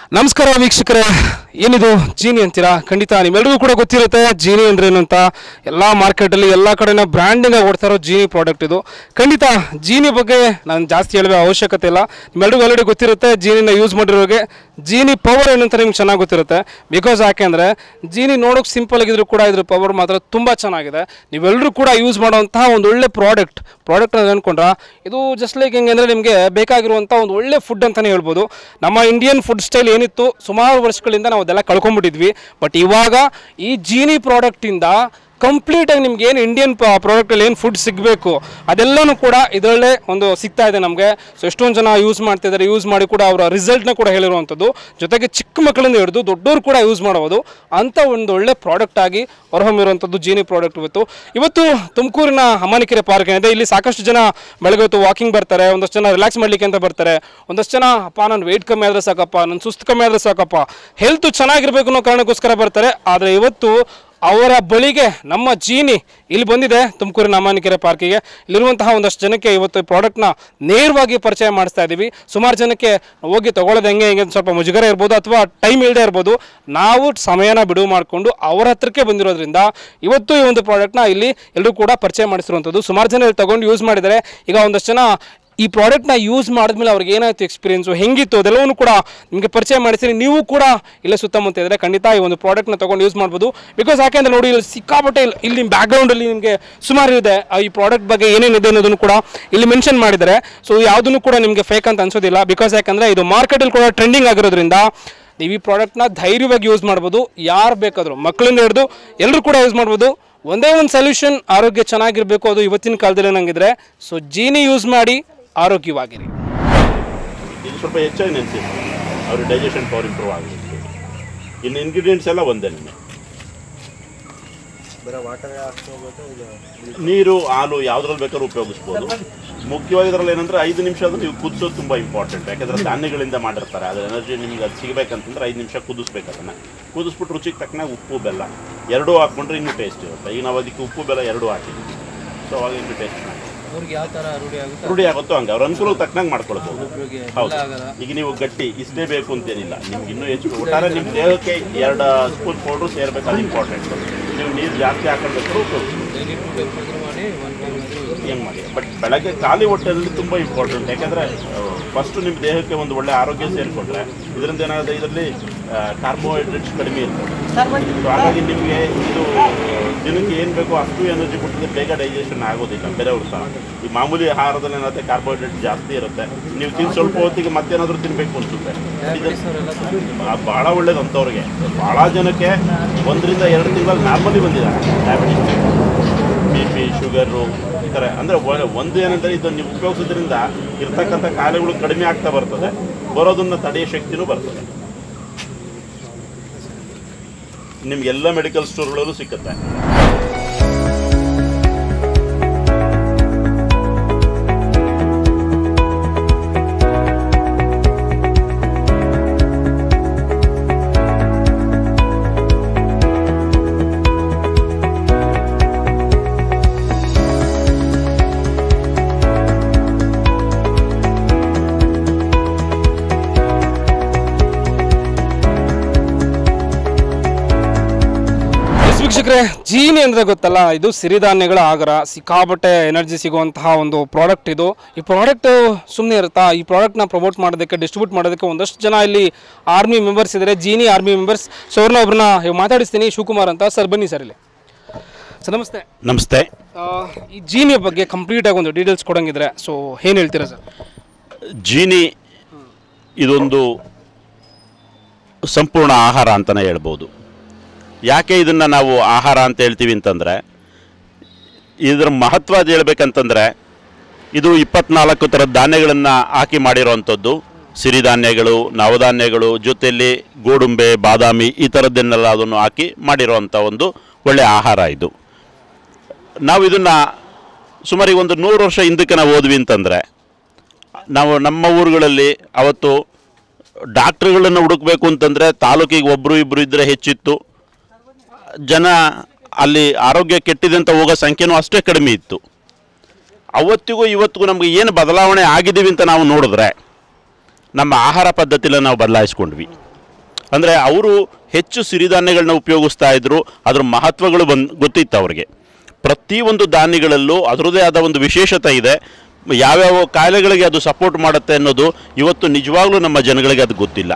ನಮಸ್ಕಾರ ವೀಕ್ಷಕರೇ ಏನಿದು ಜೀನಿ ಅಂತೀರಾ ಖಂಡಿತ ನಿಮ್ಮೆಲ್ರಿಗೂ ಕೂಡ ಗೊತ್ತಿರುತ್ತೆ ಜೀನಿ ಅಂದ್ರೆ ಏನು ಅಂತ ಎಲ್ಲ ಮಾರ್ಕೆಟಲ್ಲಿ ಎಲ್ಲ ಕಡೆನ ಬ್ರ್ಯಾಂಡಿಂಗ್ ಆಗಿ ಓಡ್ತಾ ಇರೋ ಜೀನಿ ಪ್ರಾಡಕ್ಟ್ ಇದು ಖಂಡಿತ ಜೀನಿ ಬಗ್ಗೆ ನಾನು ಜಾಸ್ತಿ ಹೇಳುವ ಅವಶ್ಯಕತೆ ಇಲ್ಲ ನಿಮ್ಮೆಲ್ರಿಗೂ ಆಲ್ರೆಡಿ ಗೊತ್ತಿರುತ್ತೆ ಜೀನಿನ ಯೂಸ್ ಮಾಡಿರೋರಿಗೆ ಜೀನಿ ಪವರ್ ಏನು ಅಂತ ನಿಮ್ಗೆ ಚೆನ್ನಾಗಿ ಗೊತ್ತಿರುತ್ತೆ ಬಿಕಾಸ್ ಯಾಕೆಂದರೆ ಜೀನಿ ನೋಡೋಕೆ ಸಿಂಪಲ್ ಆಗಿದ್ರು ಕೂಡ ಇದ್ರ ಪವರ್ ಮಾತ್ರ ತುಂಬ ಚೆನ್ನಾಗಿದೆ ನೀವೆಲ್ಲರೂ ಕೂಡ ಯೂಸ್ ಮಾಡುವಂತಹ ಒಂದು ಒಳ್ಳೆ ಪ್ರಾಡಕ್ಟ್ ಪ್ರಾಡಕ್ಟ್ ಅಂತ ಅಂದ್ಕೊಂಡ್ರ ಇದು ಜಸ್ಟ್ ಲೈಕ್ ಹೆಂಗೆ ಅಂದರೆ ನಿಮಗೆ ಬೇಕಾಗಿರುವಂಥ ಒಂದು ಒಳ್ಳೆ ಫುಡ್ ಅಂತಲೇ ಹೇಳ್ಬೋದು ನಮ್ಮ ಇಂಡಿಯನ್ ಫುಡ್ ಸ್ಟೈಲ್ ಏನಿತ್ತು ಸುಮಾರು ವರ್ಷಗಳಿಂದ ನಾವು ಅದೆಲ್ಲ ಕಳ್ಕೊಂಡ್ಬಿಟ್ಟಿದ್ವಿ ಬಟ್ ಇವಾಗ ಈ ಜೀನಿ ಪ್ರಾಡಕ್ಟಿಂದ ಕಂಪ್ಲೀಟಾಗಿ ನಿಮ್ಗೆ ಏನು ಇಂಡಿಯನ್ ಪ್ರಾಡಕ್ಟಲ್ಲಿ ಏನು ಫುಡ್ ಸಿಗಬೇಕು ಅದೆಲ್ಲನೂ ಕೂಡ ಇದರಲ್ಲೇ ಒಂದು ಸಿಗ್ತಾ ಇದೆ ನಮಗೆ ಸೊ ಎಷ್ಟೊಂದು ಜನ ಯೂಸ್ ಮಾಡ್ತಿದ್ದಾರೆ ಯೂಸ್ ಮಾಡಿ ಕೂಡ ಅವರ ರಿಸಲ್ಟ್ನ ಕೂಡ ಹೇಳಿರುವಂಥದ್ದು ಜೊತೆಗೆ ಚಿಕ್ಕ ಮಕ್ಕಳಿಂದ ಹಿಡಿದು ದೊಡ್ಡವರು ಕೂಡ ಯೂಸ್ ಮಾಡಬಹುದು ಅಂಥ ಒಂದು ಒಳ್ಳೆ ಪ್ರಾಡಕ್ಟ್ ಆಗಿ ಹೊರಹೊಮ್ಮಿರುವಂಥದ್ದು ಜೀನಿ ಪ್ರಾಡಕ್ಟ್ ಇವತ್ತು ಇವತ್ತು ತುಮಕೂರಿನ ಅಮಾನಿಕೆರೆ ಪಾರ್ಕ್ ಏನಿದೆ ಇಲ್ಲಿ ಸಾಕಷ್ಟು ಜನ ಬೆಳಗ್ಗೆ ಹೊತ್ತು ವಾಕಿಂಗ್ ಬರ್ತಾರೆ ಒಂದಷ್ಟು ಜನ ರಿಲ್ಯಾಕ್ಸ್ ಮಾಡ್ಲಿಕ್ಕೆ ಅಂತ ಬರ್ತಾರೆ ಒಂದಷ್ಟು ಜನ ಅಪ್ಪ ನಾನು ವೆಯ್ಟ್ ಕಮ್ಮಿ ಆದರೆ ಸಾಕಪ್ಪ ನನ್ನ ಸುಸ್ತು ಕಮ್ಮಿ ಆದರೆ ಸಾಕಪ್ಪ ಹೆಲ್ತ್ ಚೆನ್ನಾಗಿರ್ಬೇಕು ಅನ್ನೋ ಕಾರಣಕ್ಕೋಸ್ಕರ ಬರ್ತಾರೆ ಆದರೆ ಇವತ್ತು ಅವರ ಬಳಿಗೆ ನಮ್ಮ ಜೀನಿ ಇಲ್ಲಿ ಬಂದಿದೆ ತುಮಕೂರಿನ ಅಮಾನಿಕೆರೆ ಪಾರ್ಕಿಗೆ ಇಲ್ಲಿರುವಂತಹ ಒಂದಷ್ಟು ಜನಕ್ಕೆ ಇವತ್ತು ಪ್ರಾಡಕ್ಟ್ನ ನೇರವಾಗಿ ಪರಿಚಯ ಮಾಡಿಸ್ತಾ ಇದ್ದೀವಿ ಸುಮಾರು ಜನಕ್ಕೆ ಹೋಗಿ ತಗೊಳ್ಳೋದು ಹೆಂಗೆ ಹೆಂಗೆ ಅಂತ ಸ್ವಲ್ಪ ಮುಜುಗರ ಇರ್ಬೋದು ಅಥವಾ ಟೈಮ್ ಇಲ್ಲದೆ ಇರ್ಬೋದು ನಾವು ಸಮಯನ ಬಿಡುವು ಮಾಡಿಕೊಂಡು ಅವರ ಹತ್ರಕ್ಕೆ ಬಂದಿರೋದ್ರಿಂದ ಇವತ್ತು ಈ ಒಂದು ಪ್ರಾಡಕ್ಟ್ನ ಇಲ್ಲಿ ಎಲ್ಲರೂ ಕೂಡ ಪರಿಚಯ ಮಾಡಿಸಿರುವಂಥದ್ದು ಸುಮಾರು ಜನ ಇಲ್ಲಿ ತಗೊಂಡು ಯೂಸ್ ಮಾಡಿದ್ದಾರೆ ಈಗ ಒಂದಷ್ಟು ಜನ ಈ ಪ್ರಾಡಕ್ಟ್ನ ಯೂಸ್ ಮಾಡಿದ್ಮೇಲೆ ಅವ್ರಿಗೆ ಏನಾಯ್ತು ಎಕ್ಸ್ಪೀರಿಯನ್ಸು ಹೆಂಗಿತ್ತು ಅದೆಲ್ಲವೂ ಕೂಡ ನಿಮಗೆ ಪರಿಚಯ ಮಾಡಿಸಿ ನೀವು ಕೂಡ ಇಲ್ಲೇ ಸುತ್ತಮುತ್ತ ಇದ್ದರೆ ಖಂಡಿತ ಈ ಒಂದು ಪ್ರಾಡಕ್ಟ್ನ ತೊಗೊಂಡು ಯೂಸ್ ಮಾಡ್ಬೋದು ಬಿಕಾಸ್ ಯಾಕೆಂದ್ರೆ ನೋಡಿ ಇಲ್ಲಿ ಸಿಕ್ಕಾಪಟ್ಟೆ ಇಲ್ಲಿ- ಇಲ್ಲಿ ಬ್ಯಾಕ್ಗ್ರೌಂಡಲ್ಲಿ ನಿಮಗೆ ಸುಮಾರು ಇದೆ ಆ ಈ ಪ್ರಾಡಕ್ಟ್ ಬಗ್ಗೆ ಏನೇನಿದೆ ಅನ್ನೋದನ್ನು ಕೂಡ ಇಲ್ಲಿ ಮೆನ್ಷನ್ ಮಾಡಿದ್ದಾರೆ ಸೊ ಯಾವುದನ್ನು ಕೂಡ ನಿಮಗೆ ಫೇಕ್ ಅಂತ ಅನ್ಸೋದಿಲ್ಲ ಬಿಕಾಸ್ ಯಾಕಂದರೆ ಇದು ಮಾರ್ಕೆಟಲ್ಲಿ ಕೂಡ ಟ್ರೆಂಡಿಂಗ್ ಆಗಿರೋದ್ರಿಂದ ನೀವು ಈ ಪ್ರಾಡಕ್ಟ್ನ ಧೈರ್ಯವಾಗಿ ಯೂಸ್ ಮಾಡ್ಬೋದು ಯಾರು ಬೇಕಾದರೂ ಮಕ್ಕಳಿಂದ ಹಿಡಿದು ಎಲ್ಲರೂ ಕೂಡ ಯೂಸ್ ಮಾಡ್ಬೋದು ಒಂದೇ ಒಂದು ಸೊಲ್ಯೂಷನ್ ಆರೋಗ್ಯ ಚೆನ್ನಾಗಿರಬೇಕು ಅದು ಇವತ್ತಿನ ಕಾಲದಲ್ಲಿ ನಂಗಿದ್ರೆ ಸೊ ಜೀನಿ ಯೂಸ್ ಮಾಡಿ ಆರೋಗ್ಯವಾಗಿರಿ ಇದು ಸ್ವಲ್ಪ ಹೆಚ್ಚಾಗಿ ನೆನೆಸಿದ್ದು ಅವ್ರ ಡೈಜೆಷನ್ ಪವರ್ ಇಂಪ್ರೂವ್ ಆಗಲಿಕ್ಕೆ ಇನ್ನು ಇಂಗ್ರೀಡಿಯೆಂಟ್ಸ್ ಎಲ್ಲ ಒಂದೇ ನಿಮಗೆ ನೀರು ಹಾಲು ಯಾವುದ್ರಲ್ಲಿ ಬೇಕಾದ್ರೂ ಉಪಯೋಗಿಸ್ಬೋದು ಮುಖ್ಯವಾಗಿ ಇದರಲ್ಲಿ ಏನಂದ್ರೆ ಐದು ನಿಮಿಷ ಅದು ನೀವು ಕುದಿಸೋದು ತುಂಬ ಇಂಪಾರ್ಟೆಂಟ್ ಯಾಕಂದ್ರೆ ಧಾನ್ಯಗಳಿಂದ ಮಾಡಿರ್ತಾರೆ ಅದ್ರ ಎನರ್ಜಿ ನಿಮ್ಗೆ ಅದು ಸಿಗಬೇಕಂತಂದ್ರೆ ಐದು ನಿಮಿಷ ಕುದಿಸ್ಬೇಕು ಅದನ್ನು ಕುದಿಸ್ಬಿಟ್ಟು ರುಚಿಗೆ ತಕ್ಕನಾಗಿ ಉಪ್ಪು ಬೆಲ್ಲ ಎರಡೂ ಹಾಕ್ಕೊಂಡ್ರೆ ಇನ್ನೂ ಟೇಸ್ಟ್ ಇರುತ್ತೆ ಈಗ ನಾವು ಅದಕ್ಕೆ ಉಪ್ಪು ಬೆಲ್ಲ ಎರಡೂ ಹಾಕಿದ್ದೀವಿ ಸೊ ಅವಾಗ ಇನ್ನೂ ಟೇಸ್ಟ್ ಮಾಡಿ ಅವ್ರಿಗೆ ಯಾವ ತರ ರೂಢಿ ಆಗುತ್ತೆ ರೂಢಿ ಆಗುತ್ತೋ ಹಂಗೆ ಅವ್ರ ಅನುಕೂಲ ತಕ್ಕನಾಗಿ ಮಾಡ್ಕೊಳ್ಬೋದು ಒಬ್ರಿಗೆ ಹೌದು ಆಗಲ್ಲ ಈಗ ನೀವು ಗಟ್ಟಿ ಇಷ್ಟೇ ಬೇಕು ಅಂತೇನಿಲ್ಲ ನಿಮ್ಗೆ ಇನ್ನೂ ಹೆಚ್ಚು ಒಟ್ಟಾರೆ ನಿಮ್ಮ ದೇಹಕ್ಕೆ ಎರಡು ಸ್ಪೂನ್ ಪೌಡ್ರು ಸೇರ್ಬೇಕು ಅದು ಇಂಪಾರ್ಟೆಂಟ್ ನೀವು ನೀರು ಜಾಸ್ತಿ ಹಾಕೊಳ್ಬೇಕು ಉಪಯೋಗಿಸಿ ಡೈಲಿ ಟೂ ಟೈಮ್ಸ್ ಆದ್ರೂ ಮಾಡಿ ಒನ್ ಟೈಮ್ ಆದ್ರೂ ಏನು ಮಾಡಿ ಬಟ್ ಬೆಳಗ್ಗೆ ಖಾಲಿ ಹೊಟ್ಟೆಯಲ್ಲಿ ತುಂಬ ಇಂಪಾರ್ಟೆಂಟ್ ಯಾಕಂದರೆ ಫಸ್ಟು ನಿಮ್ಮ ದೇಹಕ್ಕೆ ಒಂದು ಒಳ್ಳೆ ಆರೋಗ್ಯ ಸೇರಿಕೊಂಡ್ರೆ ಇದರಿಂದ ಏನಾಗುತ್ತೆ ಇದರಲ್ಲಿ ಕಾರ್ಬೋಹೈಡ್ರೇಟ್ಸ್ ಕಡಿಮೆ ಇರ್ತದೆ ಸೊ ಹಾಗಾಗಿ ನಿಮಗೆ ಇದು ಆ, ದಿನಕ್ಕೆ ಏನು ಬೇಕೋ ಅಷ್ಟು ಎನರ್ಜಿ ಕೊಟ್ಟಿದ್ರೆ ಬೇಗ ಡೈಜೆಷನ್ ಆಗೋದಿಲ್ಲ ಬೇರೆಯವ್ರ ಥರ ಈ ಮಾಮೂಲಿ ಆಹಾರದಲ್ಲಿ ಏನಾಗುತ್ತೆ ಕಾರ್ಬೋಹೈಡ್ರೇಟ್ ಜಾಸ್ತಿ ಇರುತ್ತೆ ನೀವು ತಿಂದು ಸ್ವಲ್ಪ ಹೊತ್ತಿಗೆ ಮತ್ತೇನಾದರೂ ತಿನ್ನಬೇಕು ಅನಿಸುತ್ತೆ ಡಯಾಬಿಟಿಸ್ ಅವರೆಲ್ಲ ಆ, ಭಾಳ ಒಳ್ಳೇದು ಅಂಥವ್ರಿಗೆ ಭಾಳ ಜನಕ್ಕೆ ಒಂದರಿಂದ ಎರಡು ತಿಂಗಳಲ್ಲಿ ನಾರ್ಮಲಿ ಬಂದಿದ್ದಾರೆ ಡಯಾಬಿಟಿಸ್ ಬಿ ಪಿ ಶುಗರು ಈ ಥರ ಅಂದರೆ ಒಂದು ಏನಂದರೆ ಇದು ನೀವು ಉಪಯೋಗಿಸೋದ್ರಿಂದ ಇರ್ತಕ್ಕಂಥ ಕಾಯಿಲೆಗಳು ಕಡಿಮೆ ಆಗ್ತಾ ಬರ್ತದೆ ಬರೋದನ್ನು ತಡೆಯೋ ಶಕ್ತಿನೂ ಬರ್ತದೆ ನಿಮ್ಗೆಲ್ಲ ಮೆಡಿಕಲ್ ಸ್ಟೋರ್ಗಳಲ್ಲೂ ಸಿಕ್ಕುತ್ತೆ ಎಸ್ ವೀಕ್ಷಕರೇ ಜೀನಿ ಅಂದರೆ ಗೊತ್ತಲ್ಲ ಇದು ಸಿರಿಧಾನ್ಯಗಳ ಆಗರ ಸಿಕ್ಕಾಬಟ್ಟೆ ಎನರ್ಜಿ ಸಿಗುವಂತಹ ಒಂದು ಪ್ರಾಡಕ್ಟ್ ಇದು ಈ ಪ್ರಾಡಕ್ಟ್ ಸುಮ್ಮನೆ ಇರುತ್ತಾ ಈ ಪ್ರಾಡಕ್ಟ್ನ ಪ್ರಮೋಟ್ ಮಾಡೋದಕ್ಕೆ ಡಿಸ್ಟ್ರಿಬ್ಯೂಟ್ ಮಾಡೋದಕ್ಕೆ ಒಂದಷ್ಟು ಜನ ಇಲ್ಲಿ ಆರ್ಮಿ ಮೆಂಬರ್ಸ್ ಇದ್ದಾರೆ ಜೀನಿ ಆರ್ಮಿ ಮೆಂಬರ್ಸ್ ಸೊ ಅವ್ರನ್ನ ಒಬ್ಬರನ್ನ ಮಾತಾಡಿಸ್ತೀನಿ ಶಿವಕುಮಾರ್ ಅಂತ ಸರ್ ಬನ್ನಿ ಸರ್ ಇಲ್ಲಿ ಸರ್ ನಮಸ್ತೆ ನಮಸ್ತೆ ಆ, ಈ ಜೀನಿಯ ಬಗ್ಗೆ ಕಂಪ್ಲೀಟಾಗಿ ಒಂದು ಡೀಟೇಲ್ಸ್ ಕೊಡಂಗಿದ್ರೆ ಸೊ ಏನು ಹೇಳ್ತೀರಾ ಸರ್ ಜೀನಿ ಇದೊಂದು ಸಂಪೂರ್ಣ ಆಹಾರ ಅಂತಲೇ ಹೇಳ್ಬೋದು ಯಾಕೆ ಇದನ್ನು ನಾವು ಆಹಾರ ಅಂತ ಹೇಳ್ತೀವಿ ಅಂತಂದರೆ ಇದರ ಮಹತ್ವ ಅದು ಹೇಳ್ಬೇಕಂತಂದರೆ ಇದು ಇಪ್ಪತ್ನಾಲ್ಕು ಥರದ ಧಾನ್ಯಗಳನ್ನು ಹಾಕಿ ಮಾಡಿರೋವಂಥದ್ದು ಸಿರಿಧಾನ್ಯಗಳು ನವಧಾನ್ಯಗಳು ಜೊತೆಯಲ್ಲಿ ಗೋಡಂಬೆ ಬಾದಾಮಿ ಈ ಥರದ್ದನ್ನೆಲ್ಲ ಅದನ್ನು ಹಾಕಿ ಮಾಡಿರೋವಂಥ ಒಂದು ಒಳ್ಳೆಯ ಆಹಾರ ಇದು ನಾವು ಇದನ್ನು ಸುಮಾರು ಈಗ ಒಂದು ನೂರು ವರ್ಷ ಹಿಂದಕ್ಕೆ ನಾವು ಹೋದ್ವಿ ಅಂತಂದರೆ ನಾವು ನಮ್ಮ ಊರುಗಳಲ್ಲಿ ಅವತ್ತು ಡಾಕ್ಟ್ರುಗಳನ್ನು ಹುಡುಕಬೇಕು ಅಂತಂದರೆ ತಾಲೂಕಿಗೆ ಒಬ್ಬರು ಇಬ್ಬರು ಇದ್ದರೆ ಹೆಚ್ಚಿತ್ತು ಜನ ಅಲ್ಲಿ ಆರೋಗ್ಯ ಕೆಟ್ಟಿದೆ ಅಂತ ಹೋಗೋ ಸಂಖ್ಯೆನೂ ಅಷ್ಟೇ ಕಡಿಮೆ ಇತ್ತು ಅವತ್ತಿಗೂ ಇವತ್ತಿಗೂ ನಮಗೆ ಏನು ಬದಲಾವಣೆ ಆಗಿದ್ದೀವಿ ಅಂತ ನಾವು ನೋಡಿದ್ರೆ ನಮ್ಮ ಆಹಾರ ಪದ್ಧತಿನ ನಾವು ಬದಲಾಯಿಸ್ಕೊಂಡ್ವಿ ಅಂದರೆ ಅವರು ಹೆಚ್ಚು ಸಿರಿಧಾನ್ಯಗಳನ್ನ ಉಪಯೋಗಿಸ್ತಾ ಇದ್ರು ಅದ್ರ ಮಹತ್ವಗಳು ಬಂದು ಗೊತ್ತಿತ್ತು ಅವ್ರಿಗೆ ಪ್ರತಿಯೊಂದು ಧಾನ್ಯಗಳಲ್ಲೂ ಅದರದೇ ಆದ ಒಂದು ವಿಶೇಷತೆ ಇದೆ ಯಾವ್ಯಾವ ಕಾಯಿಲೆಗಳಿಗೆ ಅದು ಸಪೋರ್ಟ್ ಮಾಡುತ್ತೆ ಅನ್ನೋದು ಇವತ್ತು ನಿಜವಾಗ್ಲೂ ನಮ್ಮ ಜನಗಳಿಗೆ ಅದು ಗೊತ್ತಿಲ್ಲ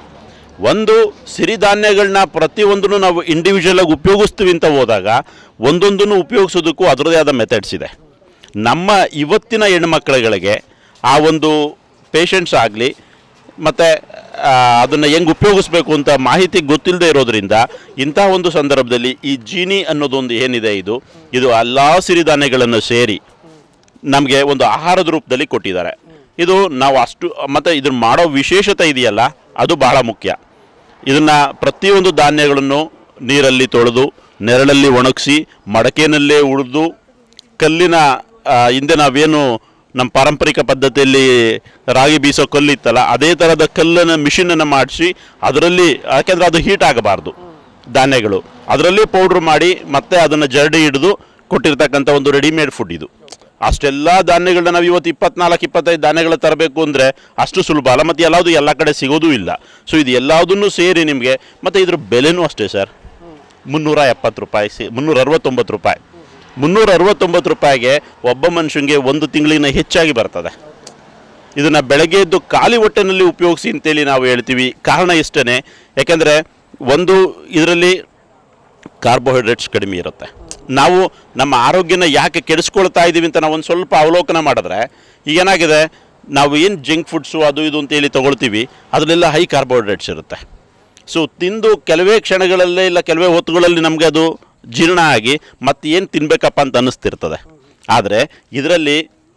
ಒಂದು ಸಿರಿಧಾನ್ಯಗಳನ್ನ ಪ್ರತಿಯೊಂದನ್ನು ನಾವು ಇಂಡಿವಿಜುವಲ್ ಆಗಿ ಉಪಯೋಗಿಸ್ತೀವಿ ಅಂತ ಹೋದಾಗ ಒಂದೊಂದನ್ನು ಉಪಯೋಗಿಸೋದಕ್ಕೂ ಅದರದೇ ಆದ ಮೆಥಡ್ಸ್ ಇದೆ ನಮ್ಮ ಇವತ್ತಿನ ಹೆಣ್ಮಕ್ಳುಗಳಿಗೆ ಆ ಒಂದು ಪೇಷಂಟ್ಸ್ ಆಗಲಿ ಮತ್ತು ಅದನ್ನು ಹೆಂಗೆ ಉಪಯೋಗಿಸ್ಬೇಕು ಅಂತ ಮಾಹಿತಿ ಗೊತ್ತಿಲ್ಲದೆ ಇರೋದ್ರಿಂದ ಇಂಥ ಒಂದು ಸಂದರ್ಭದಲ್ಲಿ ಈ ಜೀನಿ ಅನ್ನೋದೊಂದು ಏನಿದೆ ಇದು ಇದು ಎಲ್ಲ ಸಿರಿಧಾನ್ಯಗಳನ್ನು ಸೇರಿ ನಮಗೆ ಒಂದು ಆಹಾರದ ರೂಪದಲ್ಲಿ ಕೊಟ್ಟಿದ್ದಾರೆ ಇದು ನಾವು ಅಷ್ಟು ಮತ್ತು ಇದನ್ನು ಮಾಡೋ ವಿಶೇಷತೆ ಇದೆಯಲ್ಲ ಅದು ಬಹಳ ಮುಖ್ಯ ಇದನ್ನು ಪ್ರತಿಯೊಂದು ಧಾನ್ಯಗಳನ್ನು ನೀರಲ್ಲಿ ತೊಳೆದು ನೆರಳಲ್ಲಿ ಒಣಗಿಸಿ ಮಡಕೆನಲ್ಲೇ ಉಳಿದು ಕಲ್ಲಿನ ಆ, ಹಿಂದೆ ನಾವೇನು ನಮ್ಮ ಪಾರಂಪರಿಕ ಪದ್ಧತಿಯಲ್ಲಿ ರಾಗಿ ಬೀಸೋ ಕಲ್ಲಿತ್ತಲ್ಲ ಅದೇ ಥರದ ಕಲ್ಲನ್ನು ಮಿಷಿನನ್ನು ಮಾಡಿಸಿ ಅದರಲ್ಲಿ ಯಾಕೆಂದರೆ ಅದು ಹೀಟ್ ಆಗಬಾರ್ದು ಧಾನ್ಯಗಳು ಅದರಲ್ಲಿ ಪೌಡ್ರ್ ಮಾಡಿ ಮತ್ತೆ ಅದನ್ನು ಜರಡಿ ಹಿಡಿದು ಕೊಟ್ಟಿರ್ತಕ್ಕಂಥ ಒಂದು ರೆಡಿಮೇಡ್ ಫುಡ್ ಇದು ಅಷ್ಟೆಲ್ಲ ಧಾನ್ಯಗಳನ್ನ ನಾವು ಇವತ್ತು ಇಪ್ಪತ್ನಾಲ್ಕು ಇಪ್ಪತ್ತೈದು ಧಾನ್ಯಗಳ ತರಬೇಕು ಅಂದರೆ ಅಷ್ಟು ಸುಲಭ ಅಲ್ಲ ಮತ್ತು ಎಲ್ಲದು ಎಲ್ಲ ಕಡೆ ಸಿಗೋದೂ ಇಲ್ಲ ಸೊ ಇದು ಎಲ್ಲದನ್ನು ಸೇರಿ ನಿಮಗೆ ಮತ್ತು ಇದ್ರ ಬೆಲೆನೂ ಅಷ್ಟೇ ಸರ್ ಮುನ್ನೂರ ಎಪ್ಪತ್ತು ರೂಪಾಯಿ ಸಿ ಮುನ್ನೂರ ಅರವತ್ತೊಂಬತ್ತು ರೂಪಾಯಿ ಮುನ್ನೂರ ಅರವತ್ತೊಂಬತ್ತು ರೂಪಾಯಿಗೆ ಒಬ್ಬ ಮನುಷ್ಯನಿಗೆ ಒಂದು ತಿಂಗಳಿನ ಹೆಚ್ಚಾಗಿ ಬರ್ತದೆ ಇದನ್ನು ಬೆಳಗ್ಗೆ ಎದ್ದು ಖಾಲಿ ಹೊಟ್ಟೆನಲ್ಲಿ ಉಪಯೋಗಿಸಿ ಅಂತೇಳಿ ನಾವು ಹೇಳ್ತೀವಿ ಕಾರಣ ಇಷ್ಟೇ ಯಾಕೆಂದರೆ ಒಂದು ಇದರಲ್ಲಿ ಕಾರ್ಬೋಹೈಡ್ರೇಟ್ಸ್ ಕಡಿಮೆ ಇರುತ್ತೆ ನಾವು ನಮ್ಮ ಆರೋಗ್ಯನ ಯಾಕೆ ಕೆಡಿಸ್ಕೊಳ್ತಾ ಇದ್ದೀವಿ ಅಂತ ನಾವು ಒಂದು ಸ್ವಲ್ಪ ಅವಲೋಕನ ಮಾಡಿದ್ರೆ ಈಗ ಏನಾಗಿದೆ ನಾವು ಏನು ಜಂಕ್ ಫುಡ್ಸು ಅದು ಇದು ಅಂತೇಳಿ ತೊಗೊಳ್ತೀವಿ ಅದರಲ್ಲೆಲ್ಲ ಹೈ ಕಾರ್ಬೋಹೈಡ್ರೇಟ್ಸ್ ಇರುತ್ತೆ ಸೊ ತಿಂದು ಕೆಲವೇ ಕ್ಷಣಗಳಲ್ಲೇ ಇಲ್ಲ ಕೆಲವೇ ಹೊತ್ತುಗಳಲ್ಲಿ ನಮಗೆ ಅದು ಜೀರ್ಣ ಆಗಿ ಮತ್ತೆ ಏನು ತಿನ್ನಬೇಕಪ್ಪ ಅಂತ ಅನ್ನಿಸ್ತಿರ್ತದೆ ಆದರೆ ಇದರಲ್ಲಿ